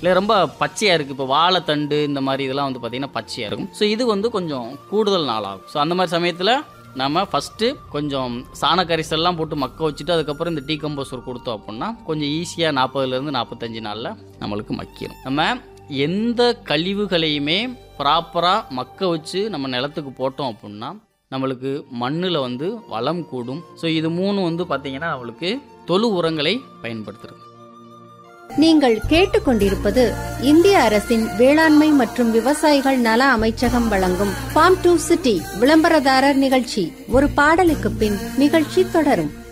இல்லை ரொம்ப பச்சையாக இருக்குது இப்போ வாழைத்தண்டு இந்த மாதிரி இதெல்லாம் வந்து பார்த்திங்கன்னா பச்சையாக இருக்கும் ஸோ இது வந்து கொஞ்சம் கூடுதல் நாள் ஆகும் ஸோ அந்த மாதிரி சமயத்தில் நம்ம ஃபஸ்ட்டு கொஞ்சம் சாண கரிசல்லாம் போட்டு மக்க வச்சுட்டு அதுக்கப்புறம் இந்த டீகம்போசர் கொடுத்தோம் அப்படின்னா கொஞ்சம் ஈஸியாக நாற்பதுலேருந்து நாற்பத்தஞ்சு நாளில் நம்மளுக்கு மக்கிடும் நம்ம எந்த கழிவுகளையுமே ப்ராப்பராக மக்க வச்சு நம்ம நிலத்துக்கு போட்டோம் அப்படின்னா நம்மளுக்கு மண்ணில் வந்து வளம் கூடும் ஸோ இது மூணு வந்து பார்த்திங்கன்னா நம்மளுக்கு தொழு உரங்களை பயன்படுத்துறது நீங்கள் கேட்டுக்கொண்டிருப்பது இந்திய அரசின் வேளாண்மை மற்றும் விவசாயிகள் நல அமைச்சகம் வழங்கும் ஃபார்ம் டு சிட்டி விளம்பரதாரர் நிகழ்ச்சி ஒரு பாடலுக்கு பின் நிகழ்ச்சி தொடரும்